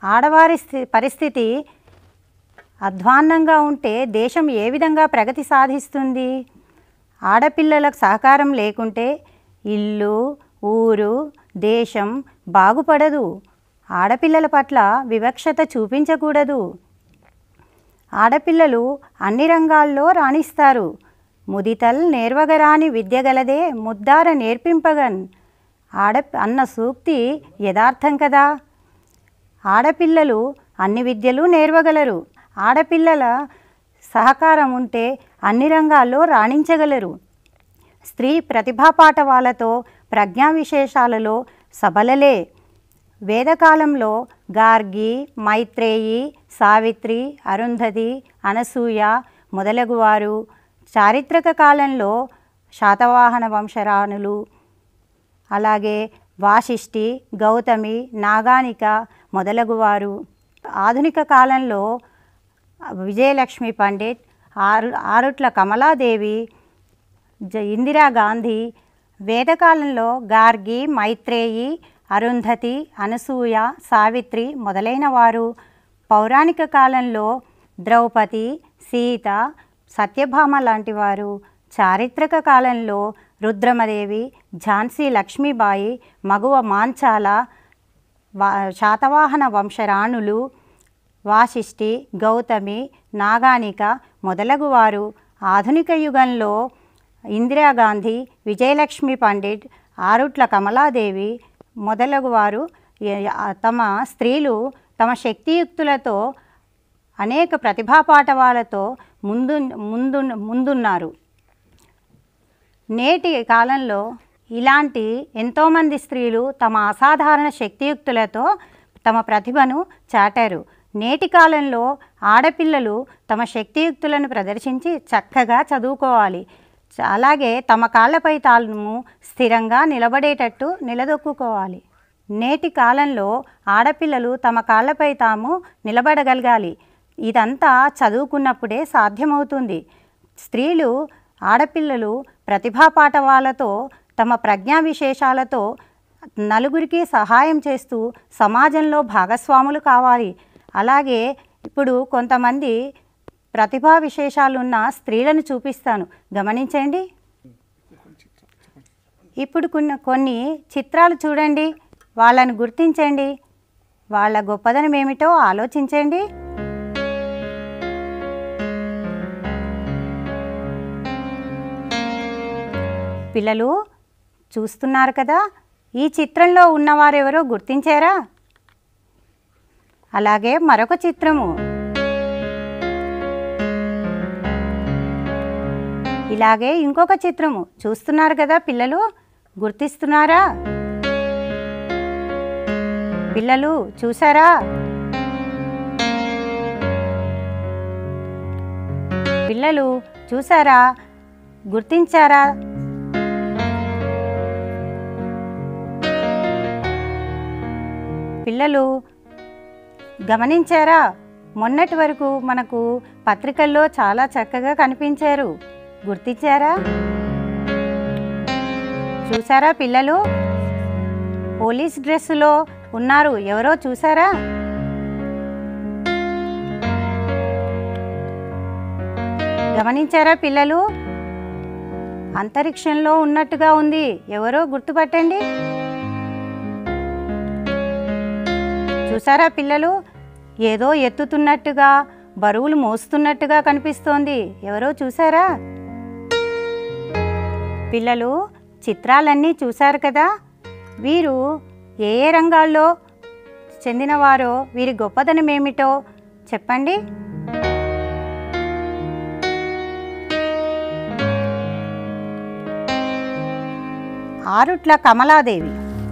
ఆడవారి స్థి- పరిస్థితి అధ్వాన్నంగా ఉంటే దేశం ఏ విధంగా ప్రగతి సాధిస్తుంది ఆడపిల్లలకు సహకారం లేకుంటే ఇల్లు ఊరు దేశం బాగుపడదు ఆడపిల్లల పట్ల వివక్షత చూపించకూడదు ఆడపిల్లలు అన్ని రంగాల్లో రాణిస్తారు ముదితల్ నేర్వగరాని విద్యగలదే ముద్దార నేర్పింపగన్ ఆడ అన్న సూక్తి యథార్థం కదా ఆడపిల్లలు అన్ని విద్యలు నేర్వగలరు ఆడపిల్లల సహకారం ఉంటే అన్ని రంగాల్లో రాణించగలరు స్త్రీ ప్రతిభాపాఠవాలతో ప్రజ్ఞా విశేషాలలో సబలలే వేదకాలంలో గార్గి మైత్రేయి సావిత్రి అరుంధతి అనసూయ మొదలగువారు చారిత్రక కాలంలో శాతవాహన వంశరాణులు అలాగే వాశిష్ఠి గౌతమి నాగానిక మొదలగువారు ఆధునిక కాలంలో విజయలక్ష్మి పండిట్ ఆరు ఆరుట్ల కమలాదేవి జ ఇందిరాగాంధీ వేదకాలంలో గార్గి మైత్రేయి అరుంధతి అనసూయ సావిత్రి మొదలైన వారు పౌరాణిక కాలంలో ద్రౌపది సీత సత్యభామ లాంటి వారు చారిత్రక కాలంలో రుద్రమదేవి ఝాన్సీ లక్ష్మీబాయి మగువ మాంచాల వా శాతవాహన వంశరాణులు వాశిష్ఠి గౌతమి నాగానిక మొదలగువారు ఆధునిక యుగంలో ఇందిరాగాంధీ విజయలక్ష్మి పండిట్ ఆరుట్ల కమలాదేవి మొదలగువారు ఏ- ఆ తమ స్త్రీలు తమ శక్తియుక్తులతో అనేక ప్రతిభాపాఠవాలతో ముందు ముందు ముందున్నారు నేటి కాలంలో ఇలాంటి ఎంతోమంది స్త్రీలు తమ అసాధారణ శక్తియుక్తులతో తమ ప్రతిభను చాటారు నేటి కాలంలో ఆడపిల్లలు తమ శక్తియుక్తులను ప్రదర్శించి చక్కగా చదువుకోవాలి చ- అలాగే తమ కాళ్ళపై తాము స్థిరంగా నిలబడేటట్టు నిలదొక్కుకోవాలి నేటి కాలంలో ఆడపిల్లలు తమ కాళ్ళపై తాము నిలబడగలగాలి ఇదంతా చదువుకున్నప్పుడే సాధ్యమవుతుంది స్త్రీలు ఆడపిల్లలు ప్రతిభా పాఠవాలతో తమ ప్రజ్ఞా విశేషాలతో నలుగురికి సహాయం చేస్తూ సమాజంలో భాగస్వాములు కావాలి అలాగే ఇప్పుడు కొంతమంది ప్రతిభా విశేషాలున్న స్త్రీలను చూపిస్తాను గమనించండి ఇప్పుడు కొన్ని కొన్ని చిత్రాలు చూడండి వాళ్ళని గుర్తించండి వాళ్ళ గొప్పదనం ఏమిటో ఆలోచించండి పిల్లలు చూస్తున్నారు కదా ఈ చిత్రంలో ఉన్నవారెవరో గుర్తించారా అలాగే మరొక చిత్రము ఇలాగే ఇంకొక చిత్రము చూస్తున్నారు కదా పిల్లలు గుర్తిస్తున్నారా పిల్లలు చూసారా పిల్లలు చూసారా గుర్తించారా పిల్లలు గమనించారా మొన్నటి వరకు మనకు పత్రికల్లో చాలా చక్కగా కనిపించారు గుర్తించారా చూసారా పిల్లలు పోలీస్ డ్రెస్సులో ఉన్నారు ఎవరో చూసారా గమనించారా పిల్లలు అంతరిక్షంలో ఉన్నట్టుగా ఉంది ఎవరో గుర్తుపట్టండి చూసారా పిల్లలు ఏదో ఎత్తుతున్నట్టుగా బరువులు మోస్తున్నట్టుగా కనిపిస్తోంది ఎవరో చూసారా పిల్లలు చిత్రాలన్నీ చూశారు కదా వీరు ఏ ఏ రంగాల్లో చెందినవారో వీరి గొప్పదనం ఏమిటో చెప్పండి ఆరుట్ల కమలాదేవి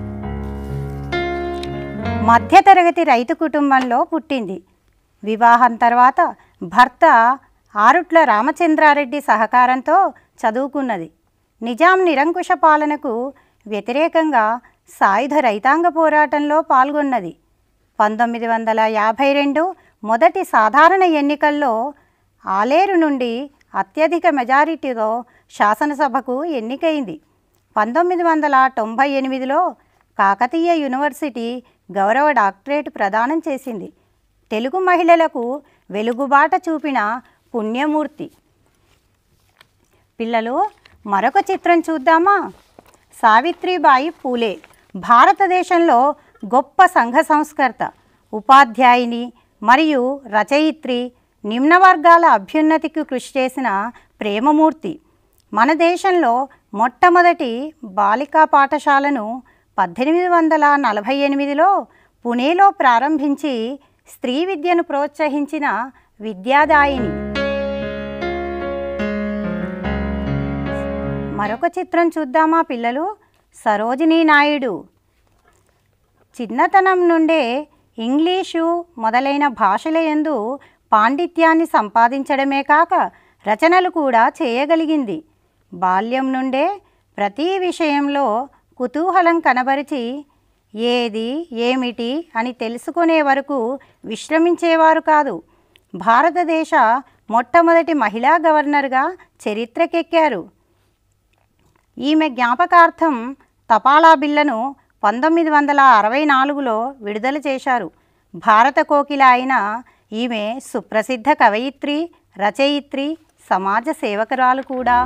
మధ్యతరగతి రైతు కుటుంబంలో పుట్టింది వివాహం తర్వాత భర్త ఆరుట్ల రామచంద్రారెడ్డి సహకారంతో చదువుకున్నది నిజాం నిరంకుశ పాలనకు వ్యతిరేకంగా సాయుధ రైతాంగ పోరాటంలో పాల్గొన్నది పంతొమ్మిది వందల యాభై రెండు మొదటి సాధారణ ఎన్నికల్లో ఆలేరు నుండి అత్యధిక మెజారిటీతో శాసనసభకు ఎన్నికైంది పంతొమ్మిది వందల తొంభై ఎనిమిదిలో కాకతీయ యూనివర్సిటీ గౌరవ డాక్టరేట్ ప్రదానం చేసింది తెలుగు మహిళలకు వెలుగుబాట చూపిన పుణ్యమూర్తి పిల్లలు మరొక చిత్రం చూద్దామా సావిత్రిబాయి పూలే భారతదేశంలో గొప్ప సంఘ సంస్కర్త ఉపాధ్యాయుని మరియు రచయిత్రి నిమ్న వర్గాల అభ్యున్నతికి కృషి చేసిన ప్రేమమూర్తి మన దేశంలో మొట్టమొదటి బాలికా పాఠశాలను పద్దెనిమిది వందల నలభై ఎనిమిదిలో పుణేలో ప్రారంభించి స్త్రీ విద్యను ప్రోత్సహించిన విద్యాదాయిని మరొక చిత్రం చూద్దామా పిల్లలు సరోజినీ నాయుడు చిన్నతనం నుండే ఇంగ్లీషు మొదలైన భాషల యందు పాండిత్యాన్ని సంపాదించడమే కాక రచనలు కూడా చేయగలిగింది బాల్యం నుండే ప్రతి విషయంలో కుతూహలం కనబరిచి ఏది ఏమిటి అని తెలుసుకునే వరకు విశ్రమించేవారు కాదు భారతదేశ మొట్టమొదటి మహిళా గవర్నర్గా చరిత్రకెక్కారు ఈమె జ్ఞాపకార్థం తపాలా బిల్లను పంతొమ్మిది వందల అరవై నాలుగులో విడుదల చేశారు భారత కోకిల అయిన ఈమె సుప్రసిద్ధ కవయిత్రి రచయిత్రి సమాజ సేవకురాలు కూడా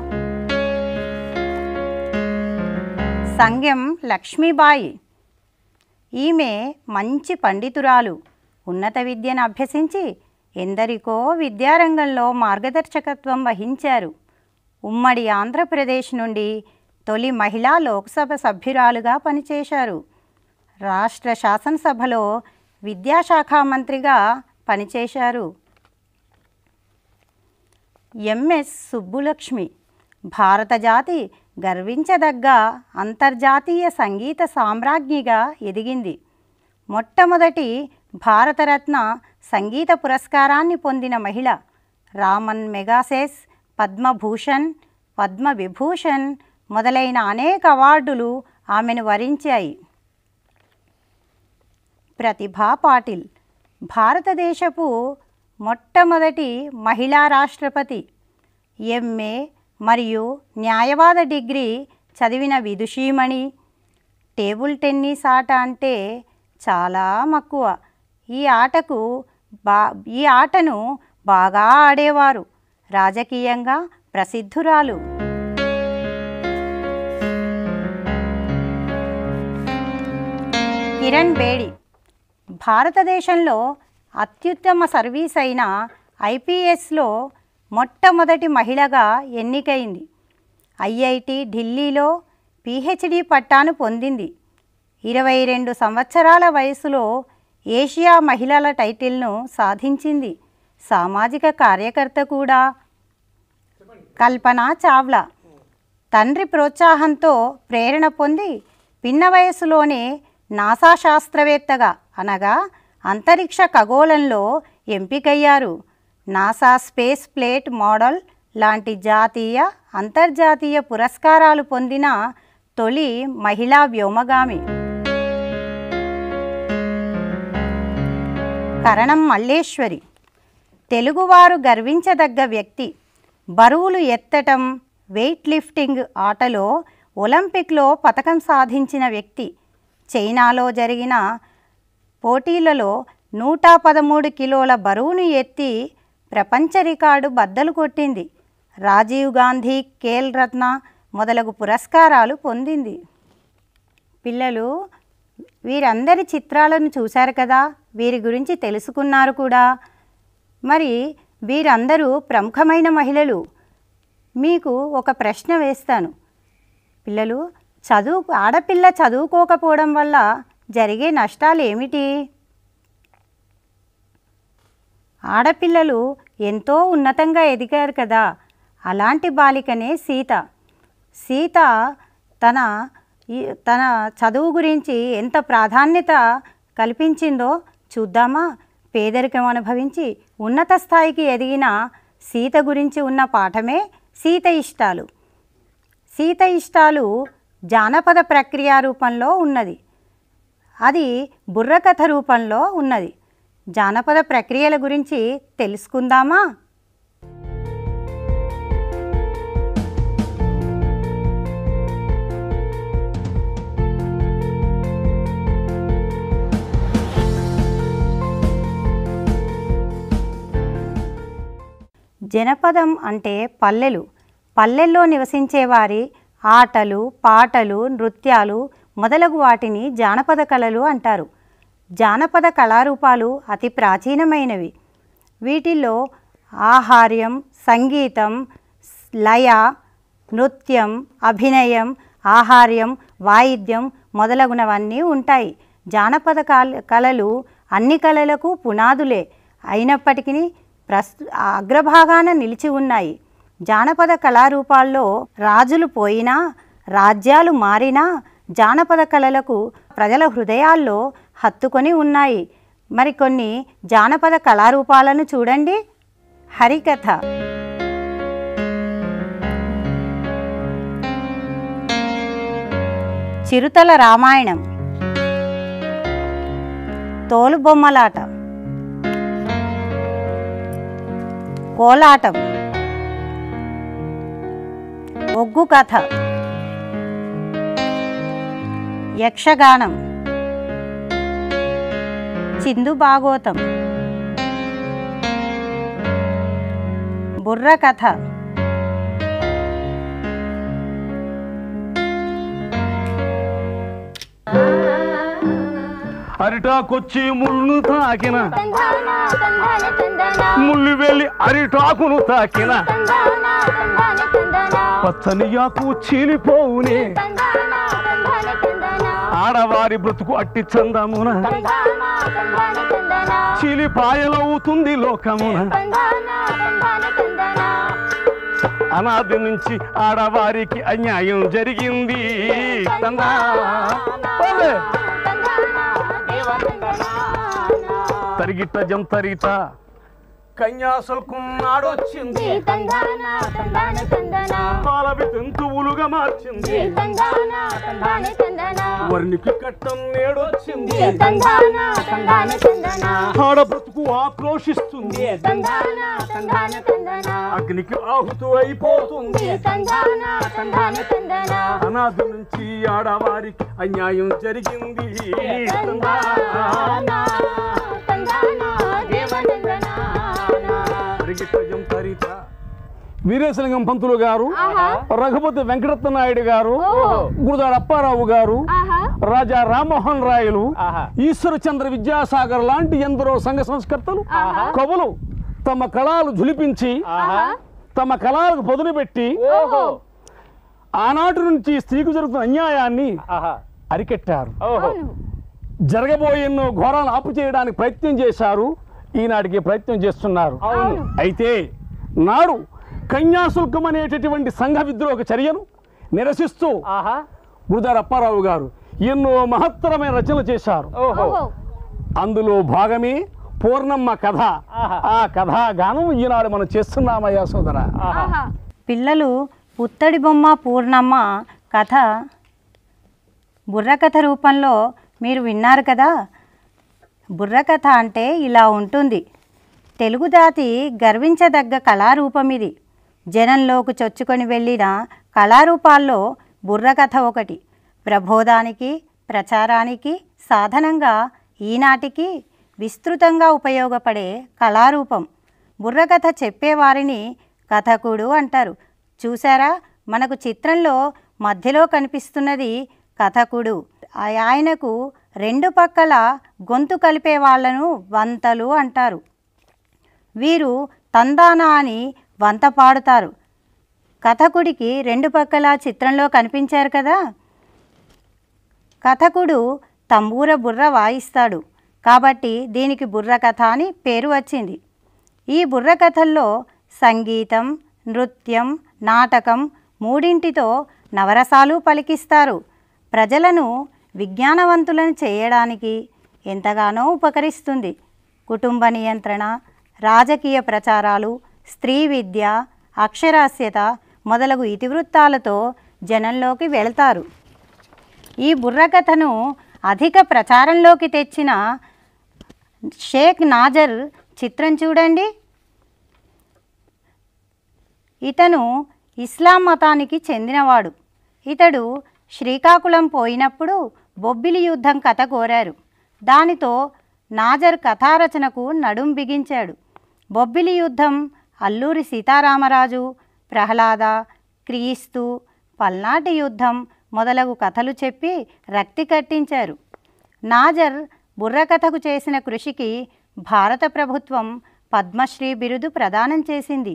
సంగ్యం లక్ష్మీబాయి ఈమె మంచి పండితురాలు ఉన్నత విద్యను అభ్యసించి ఎందరికో విద్యారంగంలో మార్గదర్శకత్వం వహించారు ఉమ్మడి ఆంధ్రప్రదేశ్ నుండి తొలి మహిళా లోక్సభ సభ్యురాలుగా పనిచేశారు రాష్ట్ర శాసనసభలో విద్యాశాఖ మంత్రిగా పనిచేశారు ఎంఎస్ సుబ్బులక్ష్మి భారత జాతి గర్వించదగ్గ అంతర్జాతీయ సంగీత సామ్రాజ్ఞిగా ఎదిగింది మొట్టమొదటి భారతరత్న సంగీత పురస్కారాన్ని పొందిన మహిళ రామన్ మెగాసెస్ పద్మభూషణ్ పద్మవిభూషణ్ మొదలైన అనేక అవార్డులు ఆమెను వరించాయి ప్రతిభా పాటిల్ భారతదేశపు మొట్టమొదటి మహిళా రాష్ట్రపతి ఎంఏ మరియు న్యాయవాద డిగ్రీ చదివిన విదుషీమణి టేబుల్ టెన్నిస్ ఆట అంటే చాలా మక్కువ ఈ ఆటకు బా ఈ ఆటను బాగా ఆడేవారు రాజకీయంగా ప్రసిద్ధురాలు కిరణ్ బేడి భారతదేశంలో అత్యుత్తమ సర్వీస్ అయిన ఐపీఎస్లో మొట్టమొదటి మహిళగా ఎన్నికైంది ఐఐటి ఢిల్లీలో పిహెచ్డి పట్టాను పొందింది ఇరవై రెండు సంవత్సరాల వయసులో ఏషియా మహిళల టైటిల్ను సాధించింది సామాజిక కార్యకర్త కూడా కల్పన చావ్లా తండ్రి ప్రోత్సాహంతో ప్రేరణ పొంది పిన్న వయసులోనే నాసా శాస్త్రవేత్తగా అనగా అంతరిక్ష ఖగోళంలో ఎంపికయ్యారు నాసా స్పేస్ ప్లేట్ మోడల్ లాంటి జాతీయ అంతర్జాతీయ పురస్కారాలు పొందిన తొలి మహిళా వ్యోమగామి కరణం మల్లేశ్వరి తెలుగువారు గర్వించదగ్గ వ్యక్తి బరువులు ఎత్తటం వెయిట్ లిఫ్టింగ్ ఆటలో ఒలింపిక్లో పథకం సాధించిన వ్యక్తి చైనాలో జరిగిన పోటీలలో నూట పదమూడు కిలోల బరువును ఎత్తి ప్రపంచ రికార్డు బద్దలు కొట్టింది రాజీవ్ గాంధీ ఖేల్ రత్న మొదలగు పురస్కారాలు పొందింది పిల్లలు వీరందరి చిత్రాలను చూశారు కదా వీరి గురించి తెలుసుకున్నారు కూడా మరి వీరందరూ ప్రముఖమైన మహిళలు మీకు ఒక ప్రశ్న వేస్తాను పిల్లలు చదువు ఆడపిల్ల చదువుకోకపోవడం వల్ల జరిగే నష్టాలు ఏమిటి ఆడపిల్లలు ఎంతో ఉన్నతంగా ఎదిగారు కదా అలాంటి బాలికనే సీత సీత తన ఈ తన చదువు గురించి ఎంత ప్రాధాన్యత కల్పించిందో చూద్దామా పేదరికం అనుభవించి ఉన్నత స్థాయికి ఎదిగిన సీత గురించి ఉన్న పాఠమే సీత ఇష్టాలు సీత ఇష్టాలు జానపద ప్రక్రియ రూపంలో ఉన్నది అది బుర్రకథ రూపంలో ఉన్నది జానపద ప్రక్రియల గురించి తెలుసుకుందామా జనపదం అంటే పల్లెలు పల్లెల్లో నివసించే వారి ఆటలు పాటలు నృత్యాలు మొదలగు వాటిని జానపద కళలు అంటారు జానపద కళారూపాలు అతి ప్రాచీనమైనవి వీటిల్లో ఆహార్యం సంగీతం లయ నృత్యం అభినయం ఆహార్యం వాయిద్యం మొదలగునవన్నీ ఉంటాయి జానపద కళ కళలు అన్ని కళలకు పునాదులే అయినప్పటికీ ప్రస్తు అగ్రభాగాన నిలిచి ఉన్నాయి జానపద కళారూపాల్లో రాజులు పోయినా రాజ్యాలు మారినా జానపద కళలకు ప్రజల హృదయాల్లో హత్తుకొని ఉన్నాయి మరికొన్ని జానపద కళారూపాలను చూడండి హరికథ చిరుతల రామాయణం తోలుబొమ్మలాట కోలాటం ఒగ్గు కథ యక్షగానం చిందు భాగోతం బుర్ర కథ అరిటాకొచ్చి ముళ్ళు తాకిన తందానా తందాన తందానా ముళ్ళు వెళ్ళి అరిటాకును తాకిన తందానా తందాన తందానా పచ్చని యాకు చీలిపోవునే తందానా తందాన తందానా ఆడవారి బ్రతుకు అట్టి చందమున తందానా తందాన తందానా చీలిపాయలవుతుంది లోకమున తందానా తందాన తందానా అనాది నుంచి ఆడవారికి అన్యాయం జరిగింది తందా ఓలే. తందానా దేవ తందానా తరిగిట జంతరిత కన్యాశుల్కున్నాడొచ్చింది తందానా తందాన తందానా పాలవి జంతువులుగా మార్చింది తందానా తందాన తందానా వర్ణికి కట్టం నేడొచ్చింది తందానా తందాన తందానా ఆడ బ్రతుకు ఆక్రోషిస్తుంది తందానా తందాన తందానా అగ్నికి ఆహుతు అయిపోతుంది తందానా తందాన తందానా అనాథ నుంచి ఆడవారికి అన్యాయం జరిగింది తందానా తందానా దేవ తందానా పరిగిట్టజం తరిత వీరేశలింగం పంతులు గారు ఆహా. రఘుపతి వెంకటరత్న నాయుడు గారు గురుదార్ అప్పారావు గారు ఆహా రాజా రామ్మోహన్ రాయలు ఈశ్వర చంద్ర విద్యాసాగర్ లాంటి ఎందరో సంఘ సంస్కర్తలు కవులు తమ కళాలు జులిపించి తమ కళాలకు పదును పెట్టి ఆనాటి నుంచి స్త్రీకు జరుగుతున్న అన్యాయాన్ని అరికెట్టారు జరగబోయే ఎన్నో ఘోరాలను ఆపు చేయడానికి ప్రయత్నం చేశారు ఈనాటికి ప్రయత్నం చేస్తున్నారు అయితే నాడు కన్యాశుల్కం అనేటటువంటి సంఘ విద్రోహ చర్యను నిరసిస్తూ గురుదార్ అప్పారావు గారు ఎన్నో మహత్తరమైన రచనలు చేశారు ఓహో అందులో భాగమే పూర్ణమ్మ కథ ఆ కథాగానం ఈనాడు మనం చేస్తున్నామయ్యా సోదరా ఆహా పిల్లలు పుత్తడి బొమ్మ పూర్ణమ్మ కథ బుర్రకథ రూపంలో మీరు విన్నారు కదా బుర్రకథ అంటే ఇలా ఉంటుంది తెలుగు జాతి గర్వించదగ్గ కళారూపం ఇది జనంలోకి చొచ్చుకొని వెళ్ళిన కళారూపాల్లో బుర్రకథ ఒకటి ప్రబోధానికి ప్రచారానికి సాధనంగా ఈనాటికి విస్తృతంగా ఉపయోగపడే కళారూపం బుర్రకథ చెప్పేవారిని కథకుడు అంటారు చూసారా మనకు చిత్రంలో మధ్యలో కనిపిస్తున్నది కథకుడు ఆ- ఆయనకు రెండు పక్కల గొంతు కలిపే వాళ్ళను వంతలు అంటారు వీరు తందానా అని వంత పాడుతారు కథకుడికి రెండు పక్కల చిత్రంలో కనిపించారు కదా కథకుడు తంబూర బుర్ర వాయిస్తాడు కాబట్టి దీనికి బుర్ర కథ అని పేరు వచ్చింది ఈ బుర్ర కథల్లో సంగీతం నృత్యం నాటకం మూడింటితో నవరసాలు పలికిస్తారు ప్రజలను విజ్ఞానవంతులను చేయడానికి ఎంతగానో ఉపకరిస్తుంది కుటుంబ నియంత్రణ రాజకీయ ప్రచారాలు స్త్రీ విద్య అక్షరాస్యత మొదలగు ఇతివృత్తాలతో జనంలోకి వెళతారు ఈ బుర్రకథను అధిక ప్రచారంలోకి తెచ్చిన షేక్ నాజర్ చిత్రం చూడండి ఇతను ఇస్లాం మతానికి చెందినవాడు ఇతడు శ్రీకాకుళం పోయినప్పుడు బొబ్బిలి యుద్ధం కథ కోరారు దానితో నాజర్ కథారచనకు నడుం బిగించాడు బొబ్బిలి యుద్ధం అల్లూరి సీతారామరాజు ప్రహ్లాద క్రీస్తు పల్నాటి యుద్ధం మొదలగు కథలు చెప్పి రక్తి కట్టించారు నాజర్ బుర్రకథకు చేసిన కృషికి భారత ప్రభుత్వం పద్మశ్రీ బిరుదు ప్రదానం చేసింది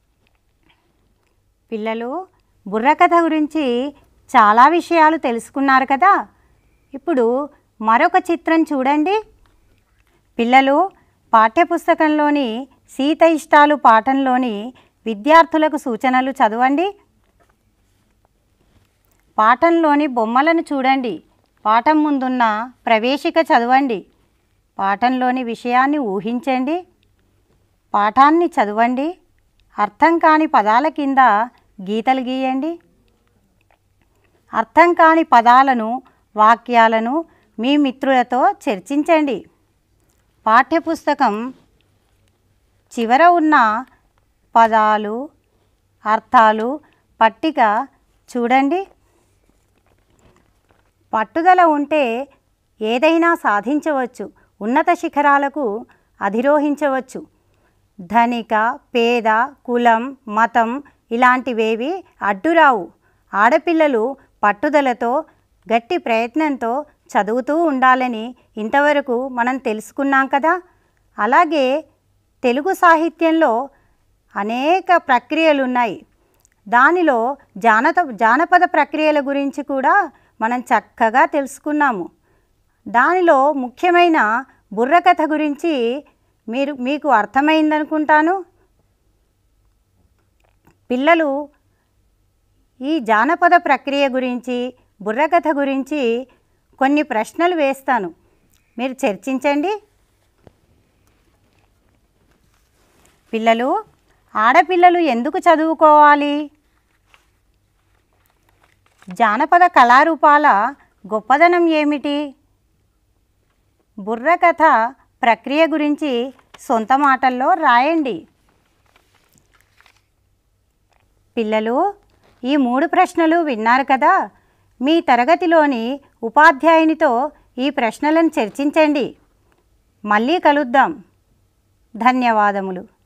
పిల్లలు బుర్రకథ గురించి చాలా విషయాలు తెలుసుకున్నారు కదా ఇప్పుడు మరొక చిత్రం చూడండి పిల్లలు పాఠ్యపుస్తకంలోని సీత ఇష్టాలు పాఠంలోని విద్యార్థులకు సూచనలు చదవండి పాఠంలోని బొమ్మలను చూడండి పాఠం ముందున్న ప్రవేశిక చదవండి పాఠంలోని విషయాన్ని ఊహించండి పాఠాన్ని చదవండి అర్థం కాని పదాల కింద గీతలు గీయండి అర్థం కాని పదాలను వాక్యాలను మీ మిత్రులతో చర్చించండి పాఠ్యపుస్తకం చివర ఉన్న పదాలు అర్థాలు పట్టిక చూడండి పట్టుదల ఉంటే ఏదైనా సాధించవచ్చు ఉన్నత శిఖరాలకు అధిరోహించవచ్చు ధనిక పేద కులం మతం ఇలాంటివేవి అడ్డురావు ఆడపిల్లలు పట్టుదలతో గట్టి ప్రయత్నంతో చదువుతూ ఉండాలని ఇంతవరకు మనం తెలుసుకున్నాం కదా అలాగే తెలుగు సాహిత్యంలో అనేక ప్రక్రియలు ఉన్నాయి దానిలో జానత జానపద ప్రక్రియల గురించి కూడా మనం చక్కగా తెలుసుకున్నాము దానిలో ముఖ్యమైన బుర్రకథ గురించి మీరు మీకు అర్థమైందనుకుంటాను పిల్లలు ఈ జానపద ప్రక్రియ గురించి బుర్రకథ గురించి కొన్ని ప్రశ్నలు వేస్తాను మీరు చర్చించండి పిల్లలు ఆడపిల్లలు ఎందుకు చదువుకోవాలి జానపద కళారూపాల గొప్పదనం ఏమిటి బుర్రకథ ప్రక్రియ గురించి సొంత మాటల్లో రాయండి పిల్లలు ఈ మూడు ప్రశ్నలు విన్నారు కదా మీ తరగతిలోని ఉపాధ్యాయునితో ఈ ప్రశ్నలను చర్చించండి మళ్ళీ కలుద్దాం ధన్యవాదములు